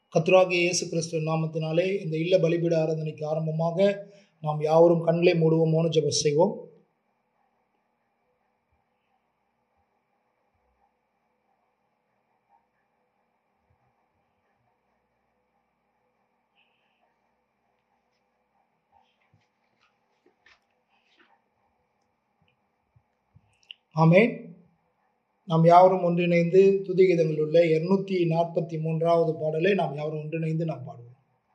கர்த்தராகிய இயேசு கிறிஸ்துவின் நாமத்தினாலே இந்த இல்ல பலிபீட ஆராதனைக்கு ஆரம்பமாக நாம் யாவரும் கண்களை மூடுவோமோன்னு ஜெபம் செய்வோம் ஆமென் நாம் யாவரும் ஒன்றிணைந்து துதிகீதங்களில் உள்ள இருநூத்தி நாற்பத்தி மூன்றாவது பாடலை நாம் யாவரும் ஒன்றிணைந்து நாம் பாடுவோம்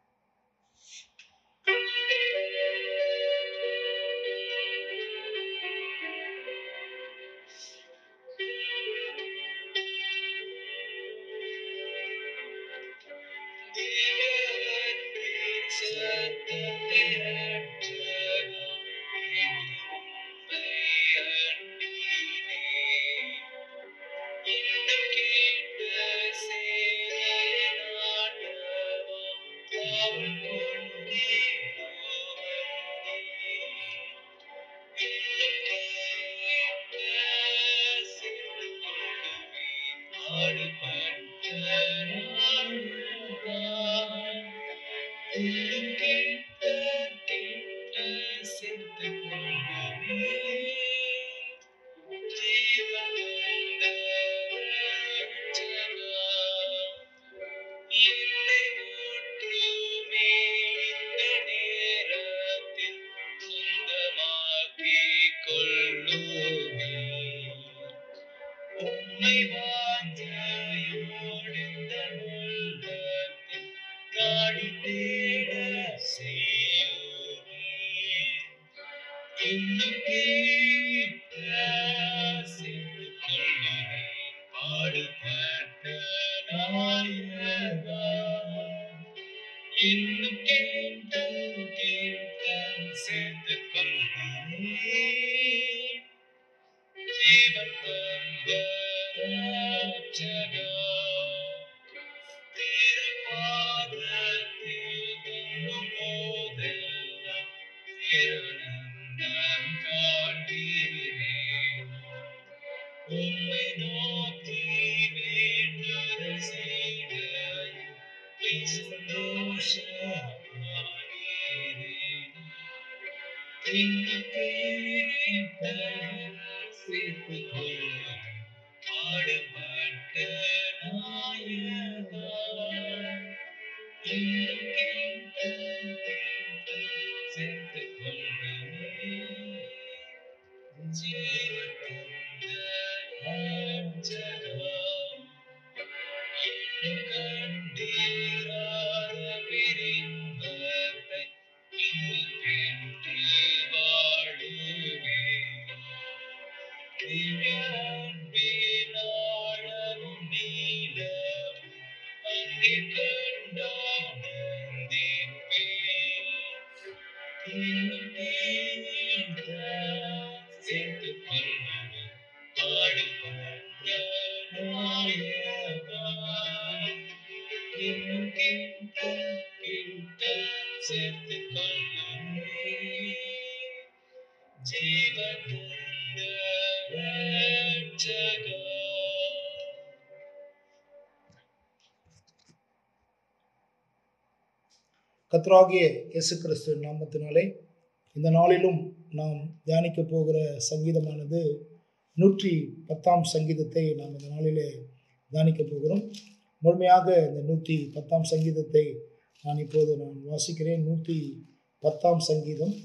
கத்ராகிய இயேசு கிறிஸ்து நாமத்தினாலே இந்த நாளிலும் நாம் தியானிக்க போகிற சங்கீதமானது நூற்றி பத்தாம் சங்கீதத்தை நாம் இந்த நாளிலே தியானிக்க போகிறோம் முழுமையாக இந்த நூற்றி பத்தாம் சங்கீதத்தை நான் இப்போது நான் வாசிக்கிறேன் நூற்றி பத்தாம் சங்கீதம்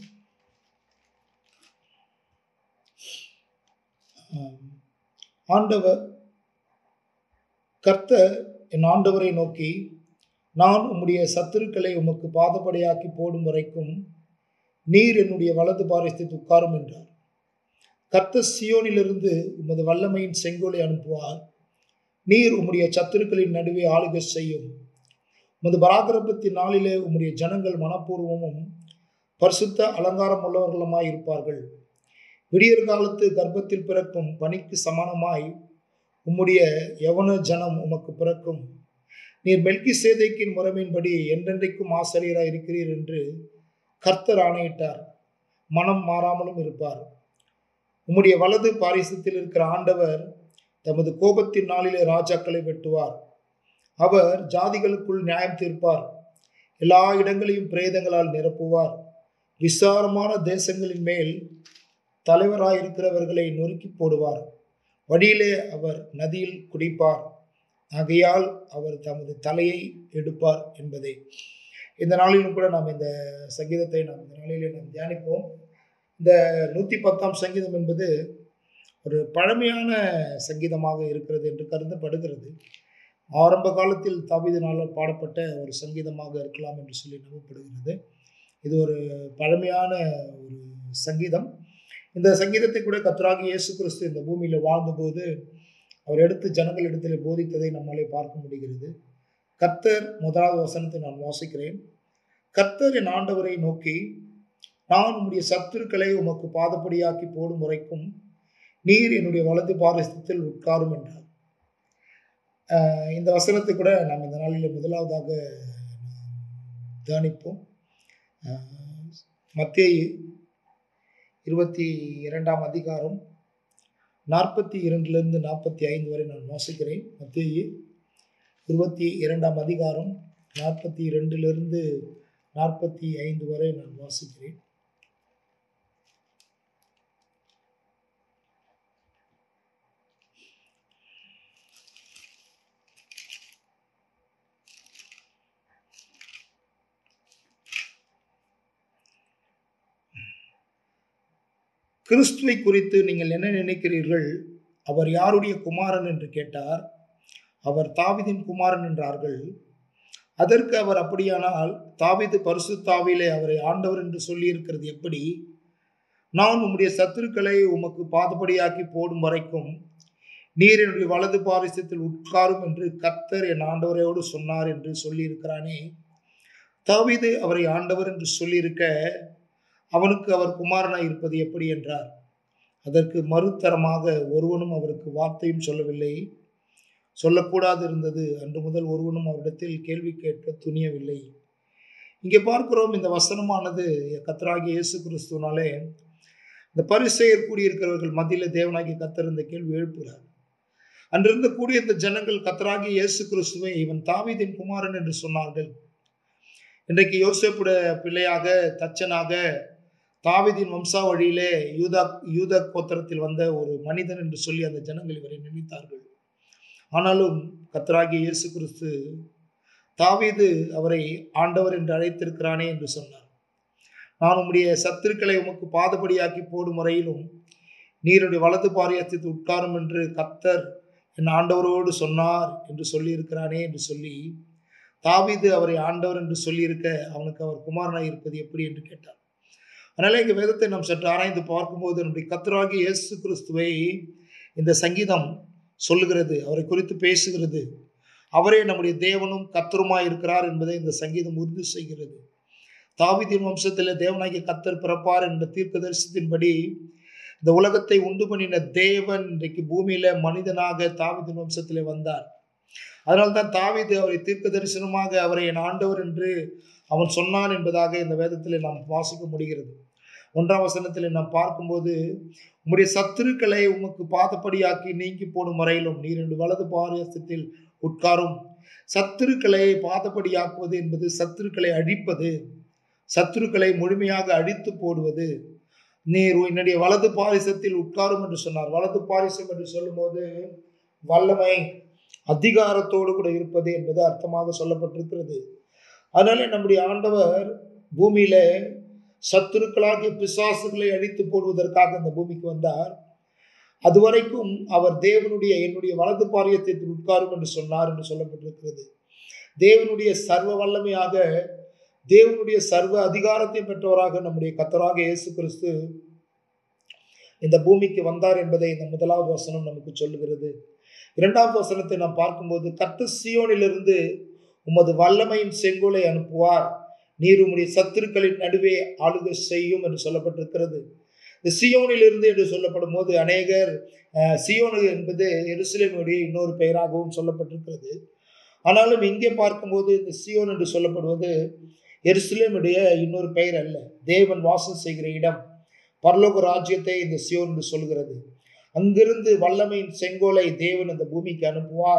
ஆண்டவர் கர்த்தர் என் ஆண்டவரை நோக்கி நான் உம்முடைய சத்துருக்களை உமக்கு பாதப்படையாக்கி போடும் வரைக்கும் நீர் என்னுடைய வலது பாரிசத்தில் உட்காரும் என்றார் கர்த்த சியோனிலிருந்து உமது வல்லமையின் செங்கோலை அனுப்புவார் நீர் உம்முடைய சத்துருக்களின் நடுவே ஆளுகை செய்யும் உமது பராக்கிரமத்தின் நாளிலே உம்முடைய ஜனங்கள் மனப்பூர்வமும் பரிசுத்த அலங்காரம் உள்ளவர்களுமாய் இருப்பார்கள் விடியற் காலத்து கர்ப்பத்தில் பிறக்கும் பணிக்கு சமானமாய் உம்முடைய யவன ஜனம் உமக்கு பிறக்கும் நீர் மெல்கி சேதைக்கின் முறைமையின்படி என்றென்றைக்கும் ஆசிரியராக இருக்கிறீர் என்று கர்த்தர் ஆணையிட்டார் மனம் மாறாமலும் இருப்பார் உம்முடைய வலது பாரிசத்தில் இருக்கிற ஆண்டவர் தமது கோபத்தின் நாளிலே ராஜாக்களை வெட்டுவார் அவர் ஜாதிகளுக்குள் நியாயம் தீர்ப்பார் எல்லா இடங்களையும் பிரேதங்களால் நிரப்புவார் விசாரமான தேசங்களின் மேல் தலைவராயிருக்கிறவர்களை நொறுக்கி போடுவார் வழியிலே அவர் நதியில் குடிப்பார் ஆகையால் அவர் தமது தலையை எடுப்பார் என்பதே இந்த நாளிலும் கூட நாம் இந்த சங்கீதத்தை நாம் இந்த நாளிலே நாம் தியானிப்போம் இந்த நூற்றி பத்தாம் சங்கீதம் என்பது ஒரு பழமையான சங்கீதமாக இருக்கிறது என்று கருதப்படுகிறது ஆரம்ப காலத்தில் தாவீதினால் பாடப்பட்ட ஒரு சங்கீதமாக இருக்கலாம் என்று சொல்லி நம்பப்படுகிறது இது ஒரு பழமையான ஒரு சங்கீதம் இந்த சங்கீதத்தை கூட கத்ராகி இயேசு கிறிஸ்து இந்த பூமியில் வாழ்ந்தபோது அவர் எடுத்து ஜனங்கள் இடத்துல போதித்ததை நம்மாலே பார்க்க முடிகிறது கர்த்தர் முதலாவது வசனத்தை நான் வாசிக்கிறேன் கர்த்தர் என் ஆண்டவரை நோக்கி நான் உம்முடைய சத்துருக்களை உமக்கு பாதப்படியாக்கி போடும் வரைக்கும் நீர் என்னுடைய வலது பாரஸ்தத்தில் உட்காரும் என்றார் இந்த வசனத்தை கூட நாம் இந்த நாளில் முதலாவதாக தியானிப்போம் மத்திய இருபத்தி இரண்டாம் அதிகாரம் நாற்பத்தி இரண்டிலிருந்து நாற்பத்தி ஐந்து வரை நான் வாசிக்கிறேன் மத்திய இருபத்தி இரண்டாம் அதிகாரம் நாற்பத்தி இரண்டிலிருந்து நாற்பத்தி ஐந்து வரை நான் வாசிக்கிறேன் கிறிஸ்துவை குறித்து நீங்கள் என்ன நினைக்கிறீர்கள் அவர் யாருடைய குமாரன் என்று கேட்டார் அவர் தாவிதின் குமாரன் என்றார்கள் அதற்கு அவர் அப்படியானால் தாவிது பரிசுத்தாவிலே அவரை ஆண்டவர் என்று சொல்லியிருக்கிறது எப்படி நான் உம்முடைய சத்துருக்களை உமக்கு பாதபடியாக்கி போடும் வரைக்கும் நீர் என்னுடைய வலது பாரிசத்தில் உட்காரும் என்று கர்த்தர் என் ஆண்டவரையோடு சொன்னார் என்று சொல்லியிருக்கிறானே தாவிது அவரை ஆண்டவர் என்று சொல்லியிருக்க அவனுக்கு அவர் குமாரனாய் இருப்பது எப்படி என்றார் அதற்கு மறுத்தரமாக ஒருவனும் அவருக்கு வார்த்தையும் சொல்லவில்லை சொல்லக்கூடாது இருந்தது அன்று முதல் ஒருவனும் அவரிடத்தில் கேள்வி கேட்க துணியவில்லை இங்கே பார்க்கிறோம் இந்த வசனமானது கத்தராகிய இயேசு கிறிஸ்துவனாலே இந்த பரிசெயர் கூடியிருக்கிறவர்கள் மத்தியில் தேவனாகி கத்தர் இந்த கேள்வி எழுப்புகிறார் அன்றிருந்த கூடிய இந்த ஜனங்கள் கத்தராகிய இயேசு கிறிஸ்துவை இவன் தாவீதின் குமாரன் என்று சொன்னார்கள் இன்றைக்கு யோசேப்புட பிள்ளையாக தச்சனாக தாவிதின் வம்சாவழியிலே யூதா யூத கோத்திரத்தில் வந்த ஒரு மனிதன் என்று சொல்லி அந்த ஜனங்கள் இவரை நினைத்தார்கள் ஆனாலும் கத்தராகிய இயேசு கிறிஸ்து தாவீது அவரை ஆண்டவர் என்று அழைத்திருக்கிறானே என்று சொன்னார் நான் உம்முடைய சத்துருக்களை உமக்கு பாதபடியாக்கி போடும் வரையிலும் நீருடைய வலது பாரியத்தில் உட்காரும் என்று கத்தர் என் ஆண்டவரோடு சொன்னார் என்று சொல்லியிருக்கிறானே என்று சொல்லி தாவீது அவரை ஆண்டவர் என்று சொல்லியிருக்க அவனுக்கு அவர் குமாரனாய் இருப்பது எப்படி என்று கேட்டார் அதனால இங்கே வேதத்தை நாம் சற்று ஆராய்ந்து பார்க்கும்போது நம்முடைய கத்தராகி இயேசு கிறிஸ்துவை இந்த சங்கீதம் சொல்லுகிறது அவரை குறித்து பேசுகிறது அவரே நம்முடைய தேவனும் கத்தருமாய் இருக்கிறார் என்பதை இந்த சங்கீதம் உறுதி செய்கிறது தாவிதின் வம்சத்தில் தேவனாகிய கத்தர் பிறப்பார் என்ற தீர்க்க தரிசனத்தின்படி இந்த உலகத்தை உண்டு பண்ணின தேவன் இன்றைக்கு பூமியில மனிதனாக தாவிதின் வம்சத்திலே வந்தார் அதனால்தான் தாவிது அவரை தீர்க்க தரிசனமாக அவரை என் ஆண்டவர் என்று அவன் சொன்னான் என்பதாக இந்த வேதத்தில் நாம் வாசிக்க முடிகிறது ஒன்றாம் வசனத்தில் நாம் பார்க்கும்போது உம்முடைய சத்துருக்களை உமக்கு பாதப்படியாக்கி நீங்கி போடும் வரையிலும் நீர் என்று வலது பாரியத்தில் உட்காரும் சத்துருக்களை பாதப்படியாக்குவது என்பது சத்துருக்களை அழிப்பது சத்துருக்களை முழுமையாக அழித்து போடுவது நீர் என்னுடைய வலது பாரிசத்தில் உட்காரும் என்று சொன்னார் வலது பாரிசம் என்று சொல்லும்போது வல்லமை அதிகாரத்தோடு கூட இருப்பது என்பது அர்த்தமாக சொல்லப்பட்டிருக்கிறது அதனால நம்முடைய ஆண்டவர் பூமியில சத்துருக்களாகிய பிசாசுகளை அழித்து போடுவதற்காக இந்த பூமிக்கு வந்தார் அதுவரைக்கும் அவர் தேவனுடைய என்னுடைய வலது பாரியத்தில் உட்காரும் என்று சொன்னார் என்று சொல்லப்பட்டிருக்கிறது தேவனுடைய சர்வ வல்லமையாக தேவனுடைய சர்வ அதிகாரத்தை பெற்றவராக நம்முடைய கத்தராக இயேசு கிறிஸ்து இந்த பூமிக்கு வந்தார் என்பதை இந்த முதலாவது வசனம் நமக்கு சொல்லுகிறது இரண்டாவது வசனத்தை நாம் பார்க்கும்போது கத்து சியோனிலிருந்து உமது வல்லமையின் செங்கோலை அனுப்புவார் நீர் உம்முடைய சத்துருக்களின் நடுவே ஆளுகை செய்யும் என்று சொல்லப்பட்டிருக்கிறது இந்த சியோனில் இருந்து என்று சொல்லப்படும் போது அநேகர் சியோனு என்பது எருசலேமுடைய இன்னொரு பெயராகவும் சொல்லப்பட்டிருக்கிறது ஆனாலும் இங்கே பார்க்கும்போது இந்த சியோன் என்று சொல்லப்படுவது எருசலேமுடைய இன்னொரு பெயர் அல்ல தேவன் வாசம் செய்கிற இடம் பரலோக ராஜ்யத்தை இந்த சியோன் என்று சொல்கிறது அங்கிருந்து வல்லமையின் செங்கோலை தேவன் இந்த பூமிக்கு அனுப்புவார்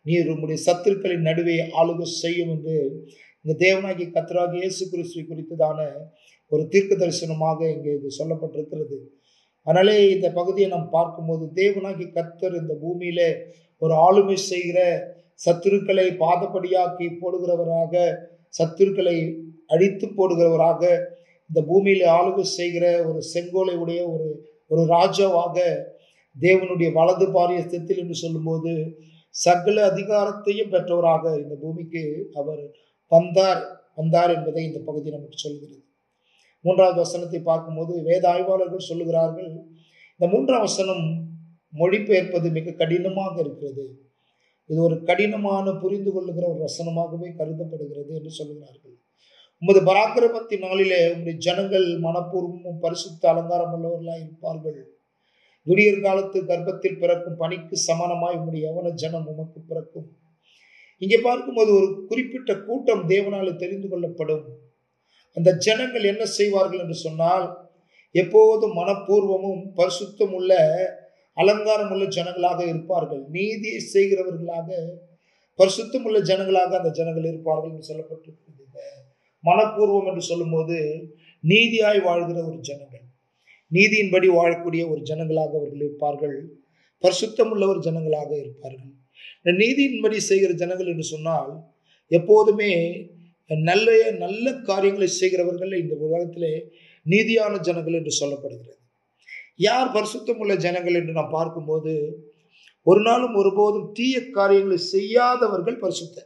நீர் உம்முடைய சத்துருக்களின் நடுவே ஆளுகை செய்யும் என்று இந்த தேவனாகிய கத்தராகிய இயேசு கிறிஸ்துவை குறித்ததான ஒரு தீர்க்க தரிசனமாக இங்கே இது சொல்லப்பட்டிருக்கிறது அதனாலே இந்த பகுதியை நாம் பார்க்கும்போது தேவனாகிய கத்தர் இந்த பூமியில ஒரு ஆளுமை செய்கிற சத்துருக்களை பாதப்படியாக்கி போடுகிறவராக சத்துருக்களை அழித்து போடுகிறவராக இந்த பூமியில ஆளுகை செய்கிற ஒரு செங்கோலை உடைய ஒரு ஒரு ராஜாவாக தேவனுடைய வலது பாரியஸ்தத்தில் என்று சொல்லும்போது சகல அதிகாரத்தையும் பெற்றவராக இந்த பூமிக்கு அவர் வந்தார் வந்தார் என்பதை இந்த பகுதி நமக்கு சொல்கிறது மூன்றாவது வசனத்தை பார்க்கும்போது வேத ஆய்வாளர்கள் சொல்லுகிறார்கள் இந்த மூன்றாம் வசனம் மொழிபெயர்ப்பது மிக கடினமாக இருக்கிறது இது ஒரு கடினமான புரிந்து கொள்ளுகிற ஒரு வசனமாகவே கருதப்படுகிறது என்று சொல்லுகிறார்கள் உமது பராக்கிரமத்தின் நாளிலே உங்களுடைய ஜனங்கள் மனப்பூர்வமும் பரிசுத்த அலங்காரம் உள்ளவர்களாக இருப்பார்கள் விடியற் காலத்து கர்ப்பத்தில் பிறக்கும் பணிக்கு சமானமாய் உங்களுடைய யவன ஜனம் உமக்கு பிறக்கும் இங்கே பார்க்கும்போது ஒரு குறிப்பிட்ட கூட்டம் தேவனால் தெரிந்து கொள்ளப்படும் அந்த ஜனங்கள் என்ன செய்வார்கள் என்று சொன்னால் எப்போதும் மனப்பூர்வமும் பரிசுத்தம் உள்ள அலங்காரம் உள்ள ஜனங்களாக இருப்பார்கள் நீதியை செய்கிறவர்களாக பரிசுத்தம் உள்ள ஜனங்களாக அந்த ஜனங்கள் இருப்பார்கள் என்று சொல்லப்பட்டிருக்கிறது மனப்பூர்வம் என்று சொல்லும்போது நீதியாய் வாழ்கிற ஒரு ஜனங்கள் நீதியின்படி வாழக்கூடிய ஒரு ஜனங்களாக அவர்கள் இருப்பார்கள் பரிசுத்தம் உள்ள ஒரு ஜனங்களாக இருப்பார்கள் இந்த நீதியின்படி செய்கிற ஜனங்கள் என்று சொன்னால் எப்போதுமே நல்ல நல்ல காரியங்களை செய்கிறவர்கள் இந்த உலகத்திலே நீதியான ஜனங்கள் என்று சொல்லப்படுகிறது யார் பரிசுத்தம் உள்ள ஜனங்கள் என்று நாம் பார்க்கும்போது ஒரு நாளும் ஒருபோதும் தீய காரியங்களை செய்யாதவர்கள் பரிசுத்தர்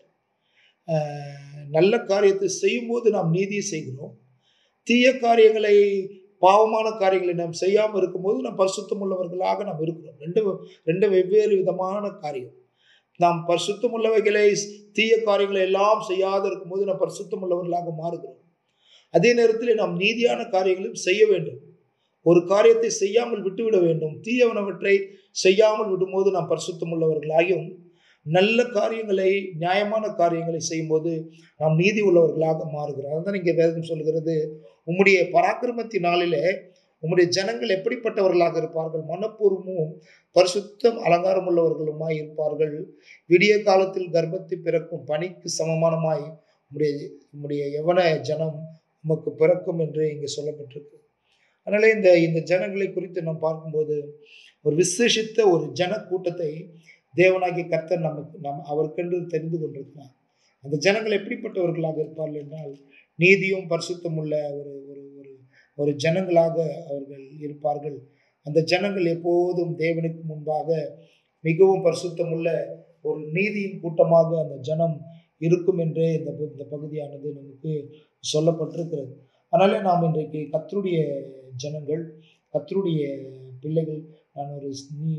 நல்ல காரியத்தை செய்யும்போது நாம் நீதியை செய்கிறோம் தீய காரியங்களை பாவமான காரியங்களை நாம் செய்யாமல் இருக்கும்போது நாம் பரிசுத்தம் உள்ளவர்களாக நாம் இருக்கிறோம் ரெண்டு ரெண்டு வெவ்வேறு விதமான காரியம் நாம் பரிசுத்தம் உள்ளவைகளை தீய காரியங்களை எல்லாம் செய்யாத இருக்கும்போது நாம் பரிசுத்தம் உள்ளவர்களாக மாறுகிறோம் அதே நேரத்தில் நாம் நீதியான காரியங்களும் செய்ய வேண்டும் ஒரு காரியத்தை செய்யாமல் விட்டுவிட வேண்டும் தீயவனவற்றை செய்யாமல் விடும்போது நாம் பரிசுத்தம் உள்ளவர்களாயும் நல்ல காரியங்களை நியாயமான காரியங்களை செய்யும்போது நாம் நீதி உள்ளவர்களாக மாறுகிறோம் அதுதான் இங்கே வேதம் சொல்கிறது உம்முடைய பராக்கிரமத்தின் நாளிலே உம்முடைய ஜனங்கள் எப்படிப்பட்டவர்களாக இருப்பார்கள் மனப்பூர்வமும் பரிசுத்தம் அலங்காரம் உள்ளவர்களுமாய் இருப்பார்கள் விடிய காலத்தில் கர்ப்பத்தை பிறக்கும் பணிக்கு சமமானமாய் உம்முடைய உம்முடைய எவன ஜனம் உமக்கு பிறக்கும் என்று இங்கே சொல்லப்பட்டிருக்கு அதனால இந்த இந்த ஜனங்களை குறித்து நாம் பார்க்கும்போது ஒரு விசேஷித்த ஒரு ஜன கூட்டத்தை தேவனாகிய கர்த்தர் நமக்கு நம் அவருக்கென்று தெரிந்து கொண்டிருக்கிறார் அந்த ஜனங்கள் எப்படிப்பட்டவர்களாக இருப்பார்கள் என்றால் நீதியும் பரிசுத்தம் உள்ள ஒரு ஒரு ஒரு ஒரு ஜனங்களாக அவர்கள் இருப்பார்கள் அந்த ஜனங்கள் எப்போதும் தேவனுக்கு முன்பாக மிகவும் பரிசுத்தம் உள்ள ஒரு நீதியின் கூட்டமாக அந்த ஜனம் இருக்கும் என்றே இந்த இந்த பகுதியானது நமக்கு சொல்லப்பட்டிருக்கிறது அதனால நாம் இன்றைக்கு கத்தருடைய ஜனங்கள் கத்தருடைய பிள்ளைகள் நான் ஒரு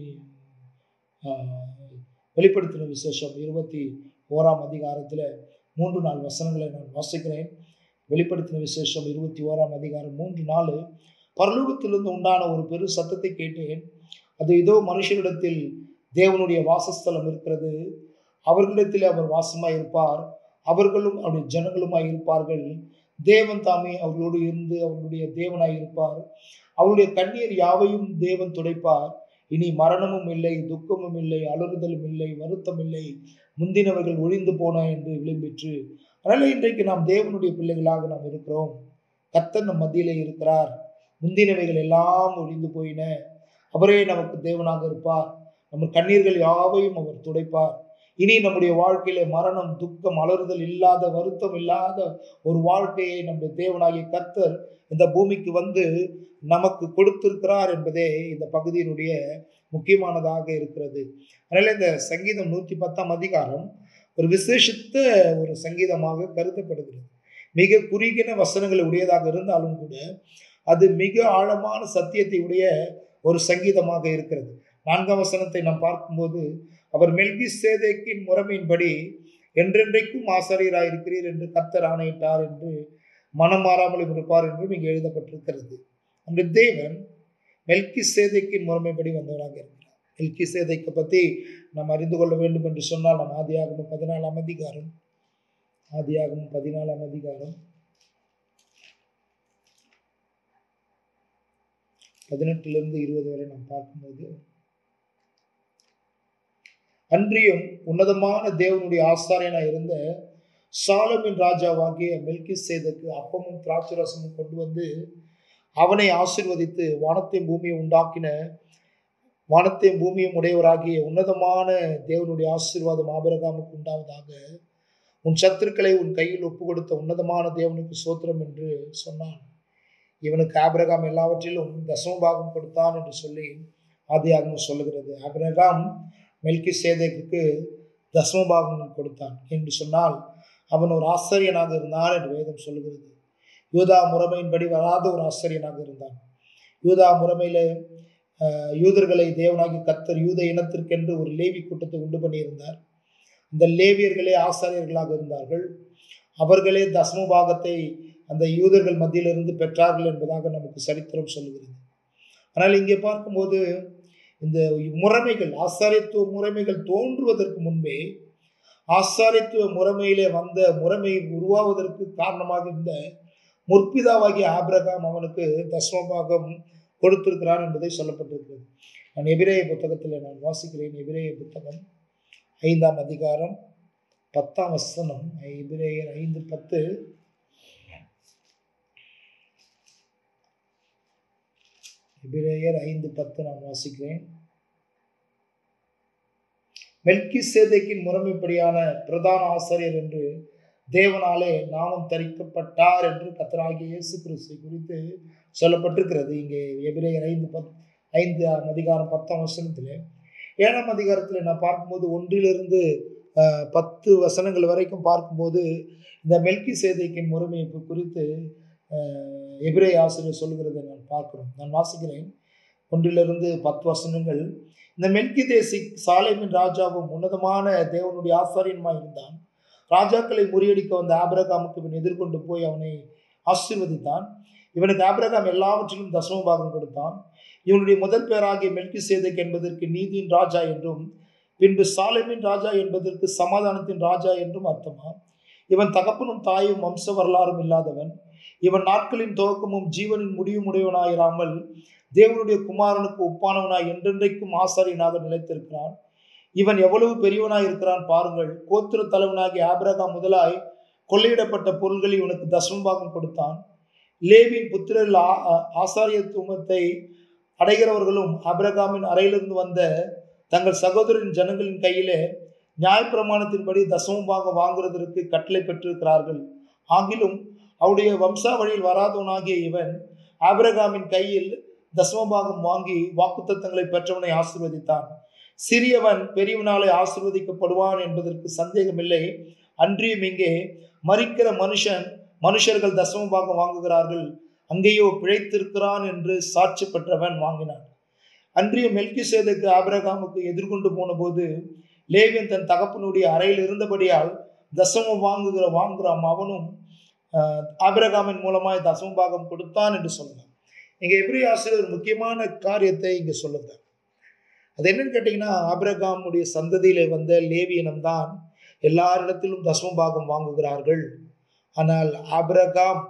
வெளிப்படுத்தின விசேஷம் இருபத்தி ஓராம் அதிகாரத்தில் மூன்று நாள் வசனங்களை நான் வாசிக்கிறேன் வெளிப்படுத்தின விசேஷம் இருபத்தி ஓராம் அதிகாரம் மூன்று நாள் பரலோகத்திலிருந்து உண்டான ஒரு பெரு சத்தத்தை கேட்டேன் அது ஏதோ மனுஷரிடத்தில் தேவனுடைய வாசஸ்தலம் இருக்கிறது அவர்களிடத்தில் அவர் வாசமாய் இருப்பார் அவர்களும் அவருடைய ஜனங்களுமாய் இருப்பார்கள் தேவன் தாமே அவர்களோடு இருந்து அவர்களுடைய தேவனாய் இருப்பார் அவருடைய கண்ணீர் யாவையும் தேவன் துடைப்பார் இனி மரணமும் இல்லை துக்கமும் இல்லை அலறுதலும் இல்லை வருத்தம் இல்லை முந்தினவர்கள் ஒழிந்து போன என்று விளம்பிற்று அதனால இன்றைக்கு நாம் தேவனுடைய பிள்ளைகளாக நாம் இருக்கிறோம் கத்தர் நம் மத்தியிலே இருக்கிறார் முந்தினவைகள் எல்லாம் ஒழிந்து போயின அவரே நமக்கு தேவனாக இருப்பார் நம்ம கண்ணீர்கள் யாவையும் அவர் துடைப்பார் இனி நம்முடைய வாழ்க்கையில மரணம் துக்கம் அலறுதல் இல்லாத வருத்தம் இல்லாத ஒரு வாழ்க்கையை நம்முடைய தேவனாகிய கர்த்தர் இந்த பூமிக்கு வந்து நமக்கு கொடுத்திருக்கிறார் என்பதே இந்த பகுதியினுடைய முக்கியமானதாக இருக்கிறது அதனால இந்த சங்கீதம் நூத்தி பத்தாம் அதிகாரம் ஒரு விசேஷித்த ஒரு சங்கீதமாக கருதப்படுகிறது மிக குறுகின வசனங்களை உடையதாக இருந்தாலும் கூட அது மிக ஆழமான சத்தியத்தை உடைய ஒரு சங்கீதமாக இருக்கிறது நான்காம் வசனத்தை நாம் பார்க்கும்போது அவர் மெல்கி சேதேக்கின் முறைமையின்படி என்றென்றைக்கும் ஆசாரியராயிருக்கிறீர் என்று கர்த்தர் ஆணையிட்டார் என்று மனம் மாறாமல் இருப்பார் என்றும் இங்கே எழுதப்பட்டிருக்கிறது நம்முடைய தேவன் மெல்கி சேதைக்கின் முறைமைப்படி வந்தவராக இருக்கிறார் மெல்கி சேதைக்கை பற்றி நாம் அறிந்து கொள்ள வேண்டும் என்று சொன்னால் நாம் ஆதியாகமும் பதினாலாம் அதிகாரம் ஆதியாகமும் பதினாலாம் அதிகாரம் பதினெட்டிலிருந்து இருபது வரை நாம் பார்க்கும்போது அன்றியும் உன்னதமான தேவனுடைய ஆசாரியனாக இருந்த சாலமின் ராஜாவாகிய மெல்கி சேதக்கு அப்பமும் திராட்சரசமும் கொண்டு வந்து அவனை ஆசிர்வதித்து வானத்தையும் பூமியை உண்டாக்கின வானத்தையும் பூமியும் உடையவராகிய உன்னதமான தேவனுடைய ஆசீர்வாதம் ஆபரகாமுக்கு உண்டாவதாக உன் சத்துருக்களை உன் கையில் ஒப்பு கொடுத்த உன்னதமான தேவனுக்கு சோத்திரம் என்று சொன்னான் இவனுக்கு ஆபிரகாம் எல்லாவற்றிலும் தசமபாகம் கொடுத்தான் என்று சொல்லி ஆதியாகமம் சொல்லுகிறது ஆபிரகாம் மெல்கி சேதேக்கு தசமபாகம் கொடுத்தான் என்று சொன்னால் அவன் ஒரு ஆசிரியனாக இருந்தான் என்று வேதம் சொல்லுகிறது யூதா முறைமையின்படி வராத ஒரு ஆசிரியனாக இருந்தான் யூதா முறைமையில யூதர்களை தேவனாகி கத்தர் யூத இனத்திற்கென்று ஒரு லேவி கூட்டத்தை உண்டு பண்ணியிருந்தார் இந்த லேவியர்களே ஆசாரியர்களாக இருந்தார்கள் அவர்களே தசமபாகத்தை அந்த யூதர்கள் மத்தியிலிருந்து பெற்றார்கள் என்பதாக நமக்கு சரித்திரம் சொல்லுகிறது ஆனால் இங்கே பார்க்கும்போது இந்த முறைமைகள் ஆசாரியத்துவ முறைமைகள் தோன்றுவதற்கு முன்பே ஆசாரியத்துவ முறைமையிலே வந்த முறைமை உருவாவதற்கு காரணமாக இருந்த முற்பிதாவாகிய ஆபிரகாம் அவனுக்கு தஸ்மபாகம் கொடுத்திருக்கிறான் என்பதை சொல்லப்பட்டிருக்கிறது நான் எபிரேய புத்தகத்தில் நான் வாசிக்கிறேன் எபிரேய புத்தகம் ஐந்தாம் அதிகாரம் பத்தாம் வசனம் எபிரேயர் ஐந்து பத்து எபிரேயர் ஐந்து பத்து நான் வாசிக்கிறேன் மெல்கி சேதைக்கின் முறைமைப்படியான பிரதான ஆசிரியர் என்று தேவனாலே நாமம் தரிக்கப்பட்டார் என்று கத்தராகிய இயேசு கிறிஸ்து குறித்து சொல்லப்பட்டிருக்கிறது இங்கே எபிரேயர் ஐந்து பத் ஐந்து அதிகாரம் பத்தாம் வசனத்தில் ஏழாம் அதிகாரத்தில் நான் பார்க்கும்போது ஒன்றிலிருந்து பத்து வசனங்கள் வரைக்கும் பார்க்கும்போது இந்த மெல்கி சேதைக்கின் முறைமைப்பு குறித்து எபிரே ஆசிரியர் சொல்கிறதை நான் பார்க்கிறோம் நான் வாசிக்கிறேன் ஒன்றிலிருந்து பத்து வசனங்கள் இந்த மெல்கி தேசி சாலைமின் ராஜாவும் உன்னதமான தேவனுடைய ஆசாரியனுமாய் இருந்தான் ராஜாக்களை முறியடிக்க வந்த ஆபிரகாமுக்கு இவன் எதிர்கொண்டு போய் அவனை ஆசீர்வதித்தான் இவனுக்கு ஆபிரகாம் எல்லாவற்றிலும் தசமபாகம் கொடுத்தான் இவனுடைய முதல் பேராகிய மெல்கி சேதக் என்பதற்கு நீதியின் ராஜா என்றும் பின்பு சாலைமின் ராஜா என்பதற்கு சமாதானத்தின் ராஜா என்றும் அர்த்தமா இவன் தகப்பனும் தாயும் வம்ச வரலாறும் இல்லாதவன் இவன் நாட்களின் துவக்கமும் ஜீவனின் முடிவும் உடையவனாயிராமல் தேவனுடைய குமாரனுக்கு ஒப்பானவனாய் என்றென்றைக்கும் ஆசாரியனாக நிலைத்திருக்கிறான் இவன் எவ்வளவு பெரியவனாய் இருக்கிறான் பாருங்கள் கோத்திர தலைவனாகிய ஆபிரகாம் முதலாய் கொள்ளையிடப்பட்ட பொருள்களை இவனுக்கு தசமபாகம் கொடுத்தான் லேவின் புத்திரல் ஆசாரியத்துவத்தை அடைகிறவர்களும் ஆபிரகாமின் அறையிலிருந்து வந்த தங்கள் சகோதரின் ஜனங்களின் கையிலே நியாயப்பிரமாணத்தின்படி தசமபாகம் வாங்குவதற்கு கட்டளை பெற்றிருக்கிறார்கள் ஆகிலும் அவருடைய வம்சாவழியில் வராதவனாகிய இவன் ஆபிரகாமின் கையில் தசமபாகம் வாங்கி வாக்குத்தத்தங்களை பெற்றவனை ஆசிர்வதித்தான் சிறியவன் பெரியவனாலே ஆசிர்வதிக்கப்படுவான் என்பதற்கு சந்தேகமில்லை அன்றியும் இங்கே மறிக்கிற மனுஷன் மனுஷர்கள் தசமபாகம் வாங்குகிறார்கள் அங்கேயோ பிழைத்திருக்கிறான் என்று சாட்சி பெற்றவன் வாங்கினான் அன்றிய மெல்கி சேதக்கு ஆபிரகாமுக்கு எதிர்கொண்டு போன போது லேவியன் தன் தகப்பனுடைய அறையில் இருந்தபடியால் தசமம் வாங்குகிற வாங்குகிறான் அவனும் ஆபிரகாமின் மூலமாய் தசமபாகம் கொடுத்தான் என்று சொல்லலாம் இங்க எப்படி ஆசிரியர் ஒரு முக்கியமான காரியத்தை இங்க சொல்லுகிறார் அது என்னன்னு கேட்டீங்கன்னா ஆபிரகாமுடைய சந்ததியில வந்த லேவியனம் தான் எல்லாரிடத்திலும் தசமபாகம் வாங்குகிறார்கள் ஆனால் ஆபிரகாம்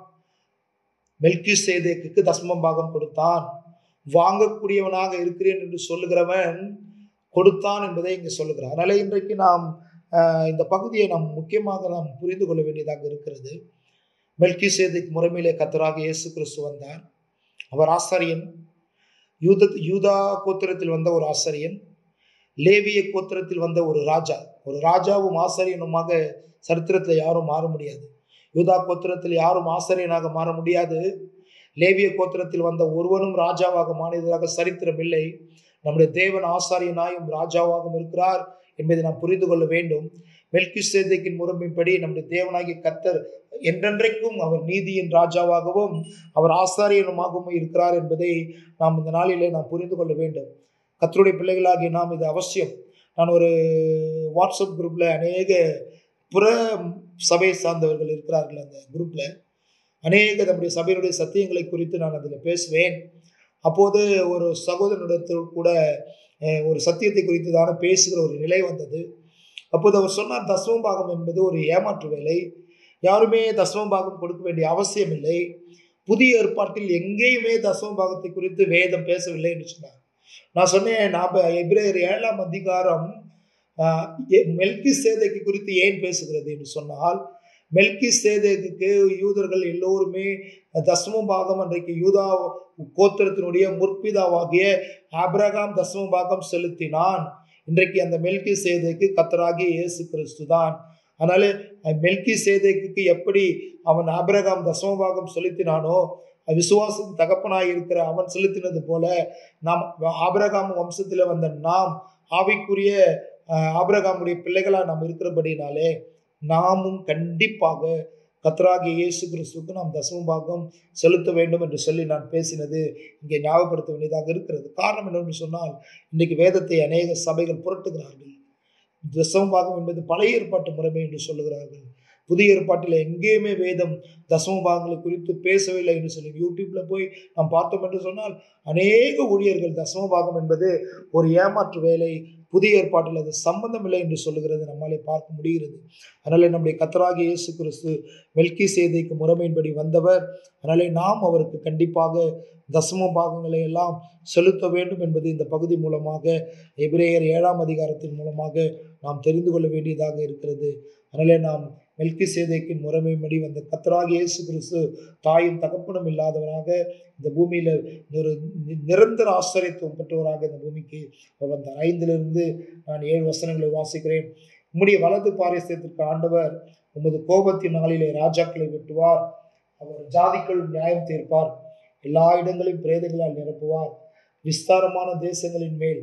மெல்கி சேதேக்கு தசமபாகம் கொடுத்தான் வாங்கக்கூடியவனாக இருக்கிறேன் என்று சொல்லுகிறவன் கொடுத்தான் என்பதை இங்கே சொல்லுகிறார் அதனால இன்றைக்கு நாம் இந்த பகுதியை நாம் முக்கியமாக நாம் புரிந்து கொள்ள வேண்டியதாக இருக்கிறது மெல்கி சேதிக் முறைமையிலே கத்தராக இயேசு கிறிஸ்து வந்தார் அவர் ஆசாரியன் யூத யூதா கோத்திரத்தில் வந்த ஒரு ஆசாரியன் லேவிய கோத்திரத்தில் வந்த ஒரு ராஜா ஒரு ராஜாவும் ஆசாரியனுமாக சரித்திரத்தில் யாரும் மாற முடியாது யூதா கோத்திரத்தில் யாரும் ஆசாரியனாக மாற முடியாது லேவிய கோத்திரத்தில் வந்த ஒருவனும் ராஜாவாக மாறியதாக சரித்திரம் இல்லை நம்முடைய தேவன் ஆசாரியனாயும் ராஜாவாகவும் இருக்கிறார் என்பதை நாம் புரிந்து கொள்ள வேண்டும் மெல்கி சேதைக்கின் முறைமைப்படி நம்முடைய தேவனாகிய கத்தர் என்றென்றைக்கும் அவர் நீதியின் ராஜாவாகவும் அவர் ஆசாரியனுமாகவும் இருக்கிறார் என்பதை நாம் இந்த நாளிலே நாம் புரிந்து கொள்ள வேண்டும் கத்தருடைய பிள்ளைகளாகிய நாம் இது அவசியம் நான் ஒரு வாட்ஸ்அப் குரூப்பில் அநேக புற சபையை சார்ந்தவர்கள் இருக்கிறார்கள் அந்த குரூப்பில் அநேக நம்முடைய சபையினுடைய சத்தியங்களை குறித்து நான் அதில் பேசுவேன் அப்போது ஒரு சகோதரனிடத்தில் கூட ஒரு சத்தியத்தை குறித்து தானே பேசுகிற ஒரு நிலை வந்தது அப்போது அவர் சொன்னார் தசமபாகம் என்பது ஒரு ஏமாற்று வேலை யாருமே தசமபாகம் கொடுக்க வேண்டிய அவசியம் இல்லை புதிய ஏற்பாட்டில் எங்கேயுமே தசமபாகத்தை குறித்து வேதம் பேசவில்லை என்று சொன்னார் நான் சொன்னேன் நான் எபிரேயர் ஏழாம் அதிகாரம் மெல்கி சேதைக்கு குறித்து ஏன் பேசுகிறது என்று சொன்னால் மெல்கி சேதைக்கு யூதர்கள் எல்லோருமே தசம பாகம் அன்றைக்கு யூதா கோத்திரத்தினுடைய முற்பிதாவாகிய ஆப்ரகாம் தசம பாகம் செலுத்தினான் இன்றைக்கு அந்த மெல்கி சேதைக்கு கத்தராகிய இயேசு கிறிஸ்து தான் அதனால மெல்கி சேதைக்கு எப்படி அவன் ஆபிரகாம் தசமபாகம் செலுத்தினானோ விசுவாசம் தகப்பனாய் இருக்கிற அவன் செலுத்தினது போல நாம் ஆபிரகாம் வம்சத்தில் வந்த நாம் ஆவிக்குரிய ஆபிரகாமுடைய பிள்ளைகளா நாம் இருக்கிறபடினாலே நாமும் கண்டிப்பாக கத்ராகிய இயேசு கிறிஸ்துக்கு நாம் தசமபாகம் செலுத்த வேண்டும் என்று சொல்லி நான் பேசினது இங்கே ஞாபகப்படுத்த வேண்டியதாக இருக்கிறது காரணம் என்னவென்று சொன்னால் இன்றைக்கு வேதத்தை அநேக சபைகள் புரட்டுகிறார்கள் தசமபாகம் என்பது பழைய ஏற்பாட்டு முறைமை என்று சொல்லுகிறார்கள் புதிய ஏற்பாட்டில் எங்கேயுமே வேதம் தசம பாகங்களை குறித்து பேசவில்லை என்று சொல்லி யூடியூப்ல போய் நாம் பார்த்தோம் என்று சொன்னால் அநேக ஊழியர்கள் தசம பாகம் என்பது ஒரு ஏமாற்று வேலை புதிய ஏற்பாட்டில் அது சம்பந்தம் இல்லை என்று சொல்லுகிறது நம்மாலே பார்க்க முடிகிறது அதனாலே நம்முடைய கத்தராகிய இயேசு கிறிஸ்து மெல்கி சேதைக்கு முறைமையின்படி வந்தவர் அதனாலே நாம் அவருக்கு கண்டிப்பாக தசம பாகங்களை எல்லாம் செலுத்த வேண்டும் என்பது இந்த பகுதி மூலமாக எபிரேயர் ஏழாம் அதிகாரத்தின் மூலமாக நாம் தெரிந்து கொள்ள வேண்டியதாக இருக்கிறது அதனாலே நாம் மெல்கி சேதைக்கின் முறைமைப்படி வந்த கத்தராக இயேசு கிறிஸ்து தாயும் தகப்பனும் இல்லாதவராக இந்த பூமியில் ஒரு நிரந்தர ஆச்சரியத்துவம் பெற்றவராக இந்த பூமிக்கு அவர் வந்தார் ஐந்திலிருந்து நான் ஏழு வசனங்களை வாசிக்கிறேன் உம்முடைய வலது பாரிசத்திற்கு ஆண்டவர் உமது கோபத்தின் நாளிலே ராஜாக்களை வெட்டுவார் அவர் ஜாதிக்குள் நியாயம் தீர்ப்பார் எல்லா இடங்களையும் பிரேதங்களால் நிரப்புவார் விஸ்தாரமான தேசங்களின் மேல்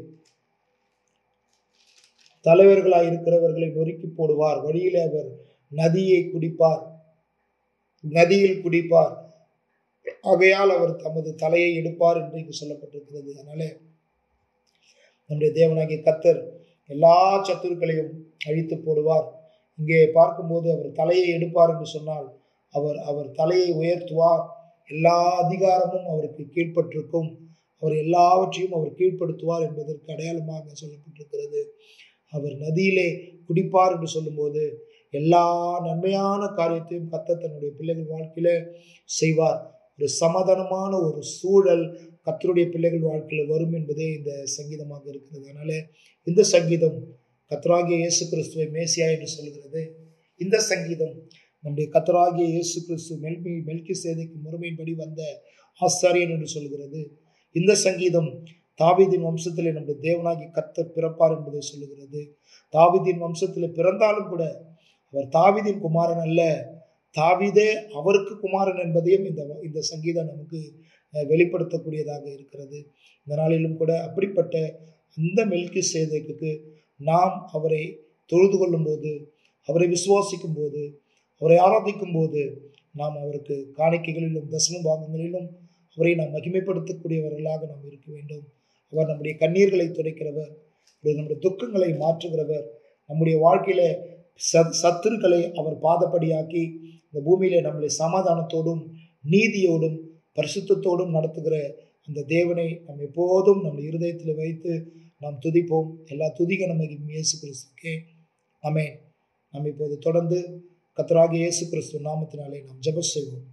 தலைவர்களாய் இருக்கிறவர்களை நொறுக்கி போடுவார் வழியிலே அவர் நதியை குடிப்பார் நதியில் குடிப்பார் ஆகையால் அவர் தமது தலையை எடுப்பார் என்று இங்கு சொல்லப்பட்டிருக்கிறது அதனால நம்முடைய தேவனாகிய கத்தர் எல்லா சத்துருக்களையும் அழித்து போடுவார் இங்கே பார்க்கும்போது அவர் தலையை எடுப்பார் என்று சொன்னால் அவர் அவர் தலையை உயர்த்துவார் எல்லா அதிகாரமும் அவருக்கு கீழ்ப்பட்டிருக்கும் அவர் எல்லாவற்றையும் அவர் கீழ்ப்படுத்துவார் என்பதற்கு அடையாளமாக சொல்லப்பட்டிருக்கிறது அவர் நதியிலே குடிப்பார் என்று சொல்லும்போது எல்லா நன்மையான காரியத்தையும் கத்த தன்னுடைய பிள்ளைகள் வாழ்க்கையில செய்வார் ஒரு சமாதானமான ஒரு சூழல் கத்தருடைய பிள்ளைகள் வாழ்க்கையில் வரும் என்பதே இந்த சங்கீதமாக இருக்கிறது அதனால இந்த சங்கீதம் கத்தராகிய இயேசு கிறிஸ்துவை மேசியா என்று சொல்கிறது இந்த சங்கீதம் நம்முடைய கத்தராகிய இயேசு கிறிஸ்து மெல்மி மெல்கி சேதைக்கு முறைமையின்படி வந்த ஆசாரியன் என்று சொல்கிறது இந்த சங்கீதம் தாவிதின் வம்சத்திலே நம்முடைய தேவனாகி கத்தர் பிறப்பார் என்பதை சொல்லுகிறது தாவிதின் வம்சத்தில் பிறந்தாலும் கூட அவர் தாவிதின் குமாரன் அல்ல தாவிதே அவருக்கு குமாரன் என்பதையும் இந்த இந்த சங்கீதம் நமக்கு வெளிப்படுத்தக்கூடியதாக இருக்கிறது இந்த நாளிலும் கூட அப்படிப்பட்ட அந்த மெல்கி சேதைக்கு நாம் அவரை தொழுது கொள்ளும் போது அவரை விசுவாசிக்கும் போது அவரை ஆராதிக்கும் போது நாம் அவருக்கு காணிக்கைகளிலும் தசம பாகங்களிலும் அவரை நாம் மகிமைப்படுத்தக்கூடியவர்களாக நாம் இருக்க வேண்டும் அவர் நம்முடைய கண்ணீர்களை துடைக்கிறவர் நம்முடைய துக்கங்களை மாற்றுகிறவர் நம்முடைய வாழ்க்கையில சத் சத்துருக்களை அவர் பாதப்படியாக்கி இந்த பூமியில நம்மளை சமாதானத்தோடும் நீதியோடும் பரிசுத்தத்தோடும் நடத்துகிற அந்த தேவனை நாம் எப்போதும் நம்ம இருதயத்தில் வைத்து நாம் துதிப்போம் எல்லா துதிக நமக்கு இயேசு கிறிஸ்துக்கே அமே நம்ம இப்போது தொடர்ந்து கத்தராக இயேசு கிறிஸ்து நாமத்தினாலே நாம் ஜப செய்வோம்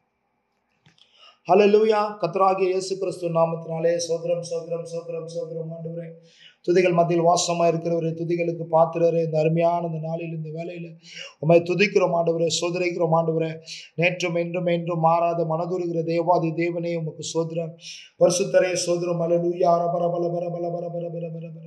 ஹலலூயா கத்தராகிய இயேசு கிறிஸ்து நாமத்தினாலே சோதரம் சோதரம் சோதரம் சோதரம் ஆண்டவரே துதிகள் மத்தியில் வாசமா இருக்கிறவரே துதிகளுக்கு பாத்திரரே இந்த அருமையான இந்த நாளில் இந்த வேலையில உண்மை துதிக்கிறோம் ஆண்டவரே சோதரிக்கிறோம் ஆண்டவரே நேற்றும் என்றும் என்றும் மாறாத மனதுருகிற தேவாதி தேவனே உமக்கு சோதரம் வருஷத்தரே சோதரம் அலலூயா ரபர பல பர பல பர பர பர பர பர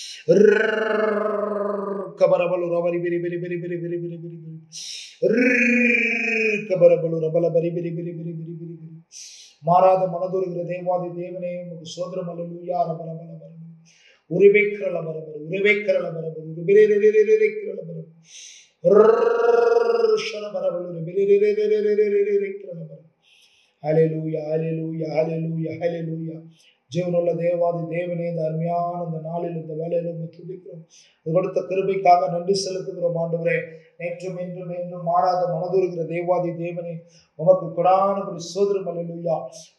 கபரபலு ரபரி பிரி பிரி பிரி பிரி பிரி பிரி பிரி பிரி கபரபலு ரபல பரி பிரி பிரி பிரி பிரி பிரி பிரி மாறாத மனதுருகிற தேவாதி தேவனே உமக்கு சோதரம் அலலூயா ரபர பல பர உரிமைக்கிறல பரபர் உரிமைக்கிறல பரபர் உரிமைக்கிறல பரபர் ஹalleluya ஹalleluya ஹalleluya ஹalleluya ஜீவனுள்ள தேவாதி தேவனே இந்த அருமையான இந்த நாளில் இந்த வேலையில துதிக்கிறோம் கொடுத்த கிருபைக்காக நன்றி செலுத்துகிறோம் ஆண்டவரே நேற்றும் என்றும் என்றும் மாறாத மனதுருகிற தேவாதி தேவனே உமக்கு கொடானபடி சோதரம் அல்லா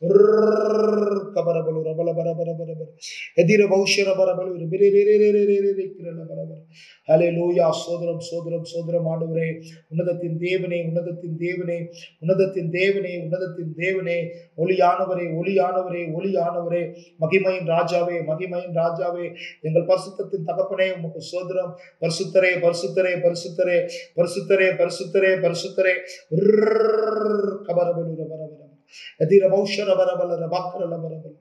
கபரபலு ரபல பர பர பர பர எதிர பௌஷர பரபலு பரபர ஹலே லூயா சோதரம் சோதரம் சோதரம் ஆண்டவரே உன்னதத்தின் தேவனே உன்னதத்தின் தேவனே உன்னதத்தின் தேவனே உன்னதத்தின் தேவனே ஒளியானவரே ஒளியானவரே ஒளியானவரே மகிமையின் ராஜாவே மகிமையின் ராஜாவே எங்கள் பரிசுத்தத்தின் தகப்பனே உமக்கு சோதரம் பரிசுத்தரே பரிசுத்தரே பரிசுத்தரே பரிசுத்தரே பரிசுத்தரே பரிசுத்தரே கபரபலு ரபரபரம் எதிர பௌஷர பரபல ரபாக்கரல பரபல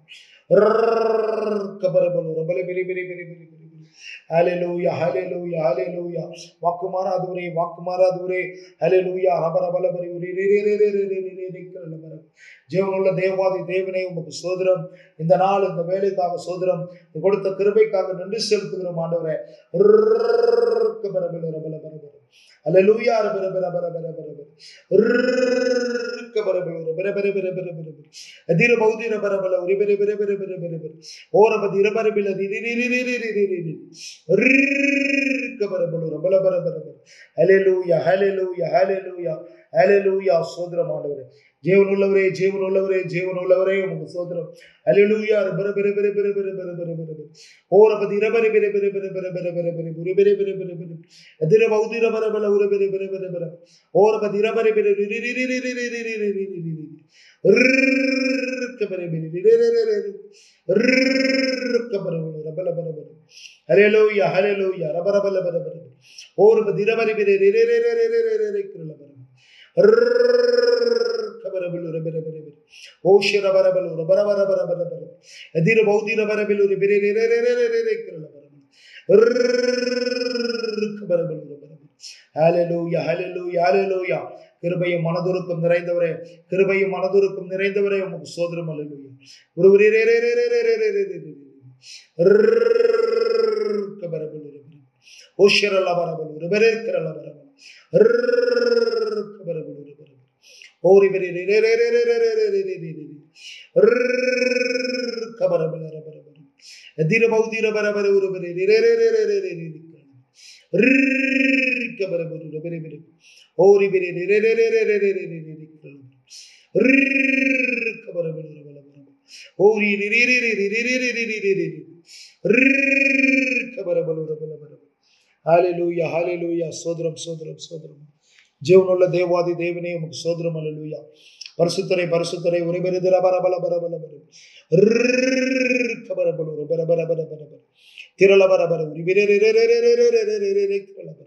கபரபலு ரபல பெரி பெரி பெரி பெரி பெரி ஹalleluya hallelujah hallelujah வாக்கு மாறாதவரே வாக்கு மாறாதவரே ஹalleluya ரபரபல பரி உரி ரே ரே ரே ரே ரே ரே ரே ரே கரல பரம் ஜீவனுள்ள தேவாதி தேவனே உமக்கு சோதரம் இந்த நாள் இந்த வேலைக்காக சோதரம் கொடுத்த கிருபைக்காக நன்றி செலுத்துகிறோம் ஆண்டவரே பரபல ரபல பரபல அல்லேலூயா ரபர பர பர பர பர பர பர பர பர பர பர பர அதிர பௌதிர பர பல ஒரு பெர பெர பெர பெர பெர பெர ஓர பதிர பர பில ரி ரி ரி ரி ரி ரி ரி ரி ரி ரிக்க பர பல ரபல பர பர பர ஹalleluya ஹalleluya ஹalleluya ஹalleluya சோதரம் ஆண்டவரே ஜீவன் உள்ளவரே ஜீவன் உள்ளவரே ஜீவன் உள்ளவரே உமக்கு சோதரம் அலிலுயா பர பர பர பர பர பர பர பர பர ஓர பதிர பர பர பர பர பர பர பர பர ஒரு பர பர பர பர அதிர பௌதிர பர பல ஒரு பர பர பர பர ஓர பதிர பர பர ரி ரி ரி ரி ரி ரி ரி ரி ரி ரி ரி ரி ரி ரிக்க பர பர ரி ரி ரி ரி ரி ரிக்க பர பர பர பர பர ஹalleluya ஹalleluya ரப ரப ரப ரப ஓர பதிர பர பர ரி ரி ரி ரி ரி ரி ரி ரி ரி ரி ಕಬರಬಲು ರಬರಬರಬರ ಓಶರ ಬರಬಲು ರಬರಬರ ಬರಬರಬರ ಅದಿರ ಬೌದಿರ ಬರಬಲು ರೆಬೆರೆ ರೆ ರೆ ರೆ ರೆ ರೆ ರೆ ರೆ ಕರಲ ಬರಬಲು ಕಬರಬಲು ರಬರಬರ ஹalleluya ஹalleluya ஹalleluya கிருபையும் மனதுருக்கம் நிறைந்தவரே கிருபையும் மனதுருக்கம் நிறைந்தவரே உமக்கு சோதரம் ஹalleluya ஒருவரே ரே ரே ரே ரே ரே ரே ரே ரே ரே கபரபலு ரபரபர ஓஷரல பரபலு ரெபெரே கரல பரபல கபரபலு ரபரபர ஓரி பெரி ரே ரே ரே ரே ரே ரே ரே ரே ரே ரே ரே ரே கபரபல ரபரபர எதிர பௌதிர பரபர ஒரு பெரி ரே ரே ரே ரே ரே ரே ரே ரே கபரபலு ரபரே பெரி ஓரி பெரி ரே ரே ரே ரே ரே ரே ரே ரே ரே ரே ரே கபரபலு ரபரபர ஓரி ரே ரே ரே ரே ரே ரே ரே ரே ரே ரே ரே கபரபலு ரபரபர ஹalleluya ஹalleluya சோதரம் சோதரம் சோதரம் ஜீவனுள்ள தேவாதி தேவனே உமக்கு சோதரம் அல்லேலூயா பரிசுத்தரை பரிசுத்தரை ஒரு பெருதிர பரபல பரபல பர கபரபலு ரபர பர பர பர பர திரள பர பர உரி பெரே ரே ரே ரே ரே ரே ரே ரே ரே ரே ரே கிரள பர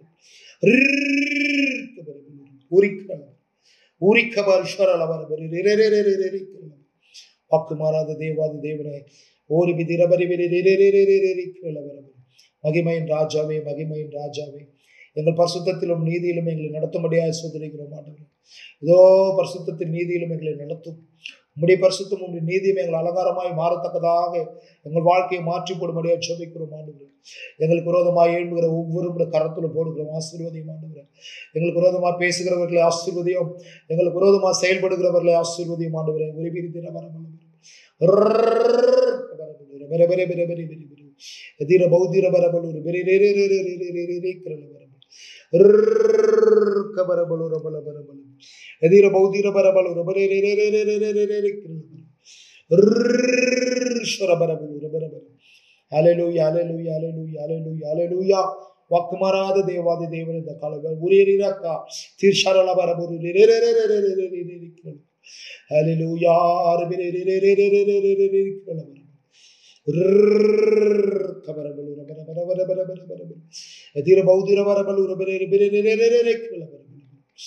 கபரபலு உரி கிரள உரி கபர் ஷரள பர பர ரே ரே ரே ரே ரே ரே ரே கிரள வாக்கு மாறாத தேவாதி தேவனே ஓரி பிதிர பரி பெரி ரே ரே ரே ரே ரே ரே ரே கிரள பர பர மகிமையின் ராஜாவே மகிமையின் ராஜாவே எங்கள் பரிசுத்தத்திலும் நீதியிலும் எங்களை நடத்தும்படியாக சோதரிக்கிறோம் ஆண்டவரே இதோ பரிசுத்தத்தின் நீதியிலும் எங்களை நடத்தும் உம்முடைய பரிசுத்தம் உங்களுடைய நீதியும் எங்கள் அலங்காரமாய் மாறத்தக்கதாக எங்கள் வாழ்க்கையை மாற்றி போடும்படியாக சோதிக்கிறோம் ஆண்டுகிறோம் எங்களுக்கு விரோதமாக எழும்புகிற ஒவ்வொரு கரத்துல போடுகிறோம் ஆசீர்வதியும் ஆண்டுகிறோம் எங்களுக்கு விரோதமாக பேசுகிறவர்களை ஆசீர்வதியும் எங்களுக்கு விரோதமாக செயல்படுகிறவர்களை ஆசீர்வதியும் ஆண்டுகிறேன் உரிபிரி தினவரம் பெற பெற பெற பெற பெற பெற எதிர பௌதிர பரபலூர் பெரிய ரே ரே ரே ரே ரே ரே ரே ரே ரே கிரல பரபல் கபரபலு ரபல பரபல எதிர பௌதிர பரபலு ரபரே ரே ரே ரே ரே ரே ரே ரே ரே ரே கிரல ஈஸ்வர பரபலு ரபர பர ஹalleluya ஹalleluya ஹalleluya ஹalleluya ஹalleluya வாக்கு மாறாத தேவாதி தேவன் இந்த காலங்கள் உரியரிரக்கா தீர்ஷாரல பரபலு ரே ரே ரே ரே ரே ரே ரே ரே ரே கிரல ஹalleluya ரே ரே ரே ரே ரே ரே ரே ரே ரே கிரல கபரபலு ரபர பர பர பர பர பர பர எதிர பௌதிர பரபலு ரபர ரெபர ரெ ரெ ரெ ரெ ரெ கிரல பரபலு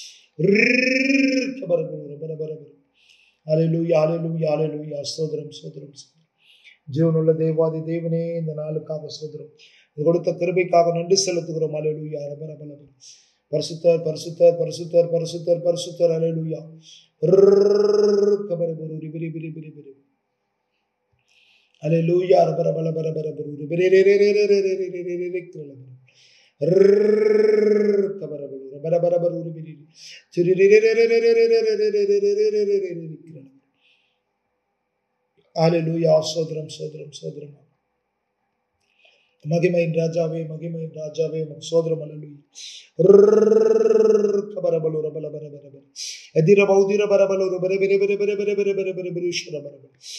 கபரபலு ரபர பர பர ஹalleluya ஹalleluya ஹalleluya ஸ்தோத்திரம் ஸ்தோத்திரம் ஜீவனுள்ள தேவாதி தேவனே இந்த நாளுக்காக ஸ்தோத்திரம் இது கொடுத்த கிருபைக்காக நன்றி செலுத்துகிறோம் ஹalleluya ரபர பர பர பரிசுத்தர் பரிசுத்தர் பரிசுத்தர் பரிசுத்தர் பரிசுத்தர் ஹalleluya கபரபலு ரிபரி பிரி பிரி பிரி Aleluya, bara bara bara bara bara bara re re re re re re re re re re re kala bara bara bara bara bara re re chiri re re re re re re re re re re re re re re re re re kala Aleluya, சோதரம் சோதரம் சோதரம் மகிமையின் ராஜாவே மகிமையின் ராஜாவே சோதரம் அலலுயா கபரபலு ரபல பர பர பர எதிர பௌதிர பரபலு பர பர பர பர பர பர பர பர பருஷர பர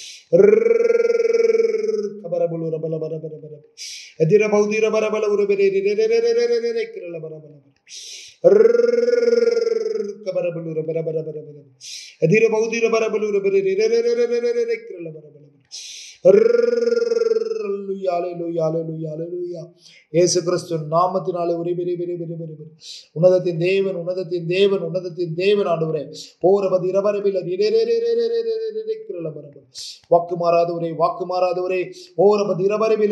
கபரபலு ரபல பர பர பர எதிர பௌதிர பரபல ஒரு பெரிய ரே ரே ரே ரே ரே ரே ரே ரே கிரல பர பர கபரபலு ரபர பர பர பர எதிர பௌதிர பரபலு ஒரு பெரிய ரே ரே ரே ரே ரே ரே ரே கிரல பர பர Hallelujah, hallelujah, hallelujah, hallelujah. இயேசு கிறிஸ்து நாமத்தினாலே ஒரு பெரிய பெரிய பெரிய பெரிய பெரிய உன்னதத்தின் தேவன் உன்னதத்தின் தேவன் உன்னதத்தின் தேவன் ஆண்டவரே ஓரபதி இரவரபில் வாக்கு மாறாதவரே வாக்கு மாறாதவரே ஓரபதி இரவரபில்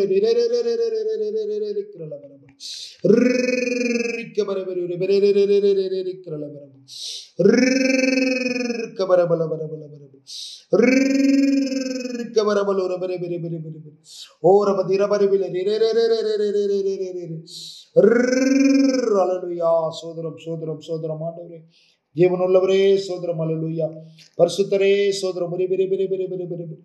அலலுயா சோதரம் சோதரம் சோதரம் ஆண்டவரே ஜீவனுள்ளவரே சோதரம் அலலுயா பரிசுத்தரே சோதரம் ஒரே பெரிய பெரிய பெரிய பெரிய பெரிய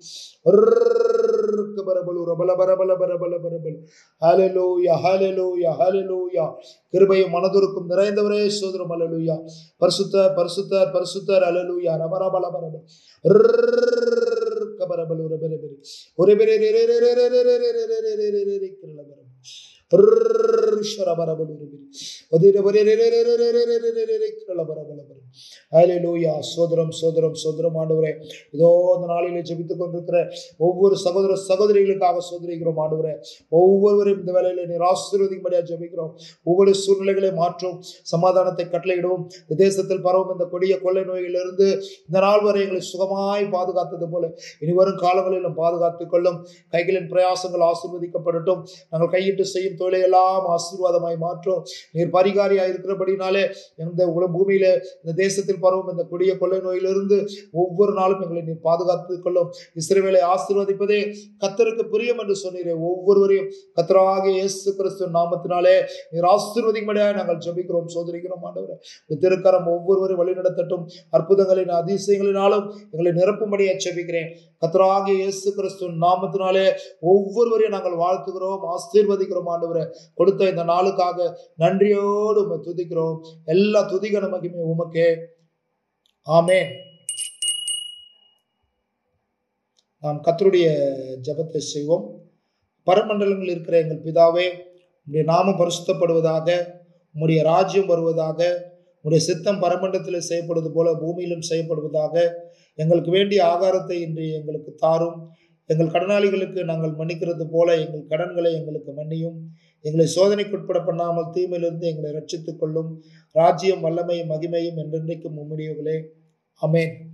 பரபலுர பல பர பல பர பல பரபல் ஹalleluya ஹalleluya ஹalleluya கிருபையும் மனதுருக்கும் நிறைந்தவரே சோதரம் அலலுயா பரிசுத்த பரிசுத்தர் பரிசுத்தர் அலலுயா ரபர பல பரபல் கபரபல் ஒரு பெரிய பெரிய ஒரு பெரிய சோதரம் சோதரம் சோதரம் ஆண்டவரே இதோ அந்த நாளிலே ஜெபித்துக் கொண்டிருக்கிற ஒவ்வொரு சகோதர சகோதரிகளுக்காக சோதரிக்கிறோம் ஆண்டவரே ஒவ்வொருவரையும் இந்த வேலையில நீர் ஆசீர்வதிக்கும்படியா ஜெபிக்கிறோம் ஒவ்வொரு சூழ்நிலைகளை மாற்றும் சமாதானத்தை கட்டளையிடுவோம் இந்த தேசத்தில் பரவும் இந்த கொடிய கொள்ளை நோயிலிருந்து இந்த நாள் வரை எங்களை சுகமாய் பாதுகாத்தது போல இனி வரும் காலங்களிலும் பாதுகாத்துக் கொள்ளும் கைகளின் பிரயாசங்கள் ஆசீர்வதிக்கப்படட்டும் நாங்கள் கையிட்டு செய்யும் தொழிலையெல்லாம் ஆசீர்வாதமாய் மாற்றும் நீர் பரிகாரியாக இருக்கிறபடினாலே இந்த உல பூமியில இந்த தேசத்தில் பரவும் இந்த கொடிய கொள்ளை நோயிலிருந்து ஒவ்வொரு நாளும் எங்களை நீர் பாதுகாத்துக் கொள்ளும் இஸ்ரவேலை ஆசீர்வதிப்பதே கத்தருக்கு பிரியம் என்று சொன்னீரே ஒவ்வொருவரையும் கத்தராக இயேசு கிறிஸ்து நாமத்தினாலே நீர் ஆசீர்வதிக்கும்படியாக நாங்கள் ஜெபிக்கிறோம் சோதரிக்கிறோம் ஆண்டவரே இந்த திருக்கரம் ஒவ்வொருவரையும் வழிநடத்தட்டும் அற்புதங்களின் அதிசயங்களினாலும் எங்களை நிரப்பும்படியாக ஜெபிக்கிறேன் கத்தராக இயேசு கிறிஸ்து நாமத்தினாலே ஒவ்வொருவரையும் நாங்கள் வாழ்த்துகிறோம் ஆசீர்வதிக்கிறோம் ஆண்டவரே கொடுத்த இந்த நாளுக்காக நன்றியோடு உம்மை துதிக்கிறோம் எல்லா துதிகன மகிமை உமக்கே ஆமென் நாம் கத்தருடைய ஜெபத்தை செய்வோம் பரமண்டலங்கள் இருக்கிற எங்கள் பிதாவே உடைய நாமம் பரிசுத்தப்படுவதாக உம்முடைய ராஜ்யம் வருவதாக உடைய சித்தம் பரமண்டலத்தில் செய்யப்படுவது போல பூமியிலும் செய்யப்படுவதாக எங்களுக்கு வேண்டிய ஆகாரத்தை இன்று எங்களுக்கு தாரும் எங்கள் கடனாளிகளுக்கு நாங்கள் மன்னிக்கிறது போல எங்கள் கடன்களை எங்களுக்கு மன்னியும் எங்களை சோதனைக்குட்பட பண்ணாமல் தீமையிலிருந்து எங்களை ரட்சித்துக் கொள்ளும் ராஜ்யம் வல்லமையும் மகிமையும் என்றென்றைக்கும் உம்முடையவர்களே அமேன்